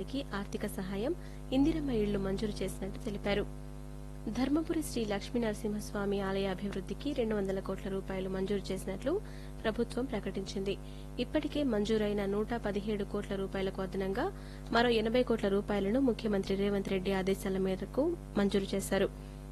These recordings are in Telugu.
మందికి ఆర్థిక సహాయం ఇందిరమ్మ ఇళ్లు మంజూరు చేసినట్టు తెలిపారు ధర్మపురి శ్రీ లక్ష్మీ నరసింహస్వామి ఆలయ అభివృద్దికి రెండు వందల కోట్ల రూపాయలు మంజూరు చేసినట్లు ప్రభుత్వం ప్రకటించింది ఇప్పటికే మంజూరైన నూట పదిహేడు కోట్ల రూపాయలకు అదనంగా మరో ఎనబై కోట్ల రూపాయలను ముఖ్యమంత్రి రేవంత్ రెడ్డి ఆదేశాల మేరకు మంజూరు చేశారు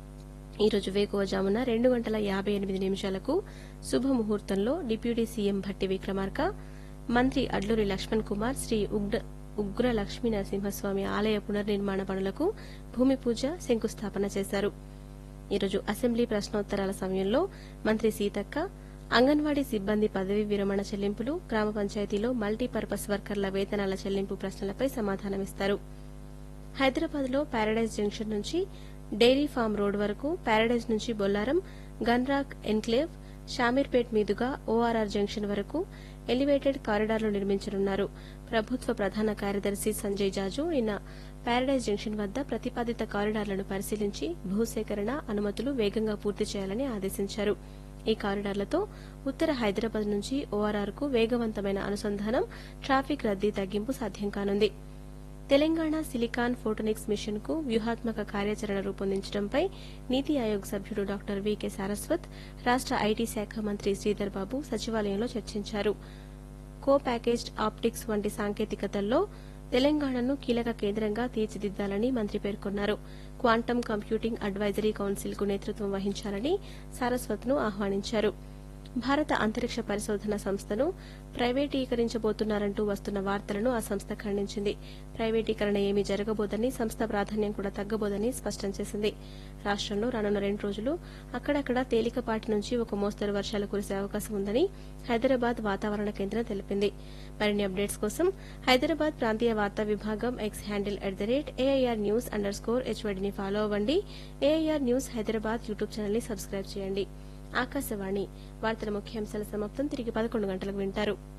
ఈ రోజు వేకువజామున రెండు గంటల యాబై ఎనిమిది నిమిషాలకు శుభముహూర్తంలో డిప్యూటీ సీఎం భట్టి విక్రమార్క మంత్రి అడ్లూరి లక్ష్మణ్ కుమార్ శ్రీ ఉగ్ర ఉగ్ర లక్ష్మీ నరసింహస్వామి ఆలయ పునర్నిర్మాణ పనులకు భూమి పూజ శంకుస్థాపన చేశారు ఈరోజు అసెంబ్లీ ప్రశ్నోత్తరాల సమయంలో మంత్రి సీతక్క అంగన్వాడీ సిబ్బంది పదవీ విరమణ చెల్లింపులు గ్రామ పంచాయతీలో మల్టీపర్పస్ వర్కర్ల వేతనాల చెల్లింపు ప్రశ్నలపై సమాధానమిస్తారు హైదరాబాద్ లో పారడైజ్ జంక్షన్ నుంచి డైరీ ఫామ్ రోడ్ వరకు పారడైజ్ నుంచి బొల్లారం గన్రాక్ ఎన్క్లేవ్ షామీర్పేట్ మీదుగా ఓఆర్ఆర్ జంక్షన్ వరకు ఎలివేటెడ్ కారిడార్లు నిర్మించనున్నారు ప్రభుత్వ ప్రధాన కార్యదర్శి సంజయ్ జాజు నిన్న పారడైజ్ జంక్షన్ వద్ద ప్రతిపాదిత కారిడార్లను పరిశీలించి భూసేకరణ అనుమతులు వేగంగా పూర్తి చేయాలని ఆదేశించారు ఈ కారిడార్లతో ఉత్తర హైదరాబాద్ నుంచి ఓఆర్ఆర్ కు వేగవంతమైన అనుసంధానం ట్రాఫిక్ రద్దీ తగ్గింపు సాధ్యం కానుంది తెలంగాణ సిలికాన్ ఫోటోనిక్స్ మిషన్ కు వ్యూహాత్మక కార్యాచరణ రూపొందించడంపై నీతి ఆయోగ్ సభ్యుడు డాక్టర్ వికే సారస్వత్ రాష్ట ఐటీ శాఖ మంత్రి శ్రీధర్ బాబు సచివాలయంలో చర్చించారు కో ప్యాకేజ్డ్ ఆప్టిక్స్ వంటి సాంకేతికతల్లో తెలంగాణను కీలక కేంద్రంగా తీర్చిదిద్దాలని మంత్రి పేర్కొన్నారు క్వాంటమ్ కంప్యూటింగ్ అడ్వైజరీ కౌన్సిల్ కు నేతృత్వం వహించాలని సారస్వత్ ను ఆహ్వానించారు భారత అంతరిక్ష పరిశోధన సంస్థను ప్రైవేటీకరించబోతున్నారంటూ వస్తున్న వార్తలను ఆ సంస్థ ఖండించింది ప్రైవేటీకరణ ఏమీ జరగబోదని సంస్థ ప్రాధాన్యం కూడా తగ్గబోదని స్పష్టం చేసింది రాష్టంలో రానున్న రెండు రోజులు అక్కడక్కడ తేలికపాటి నుంచి ఒక మోస్తరు వర్షాలు కురిసే అవకాశం ఉందని హైదరాబాద్ వాతావరణ కేంద్రం తెలిపింది మరిన్ని అప్డేట్స్ కోసం హైదరాబాద్ ప్రాంతీయ వార్తా విభాగం X handle at the rate AIR news underscore హెచ్వడిని ఫాలో అవ్వండి AIR news Hyderabad YouTube channel ని సబ్స్క్రైబ్ చేయండి ఆకాశవాణి వార్తల ముఖ్యాంశాల సమాప్తం తిరిగి పదకొండు గంటలకు వింటారు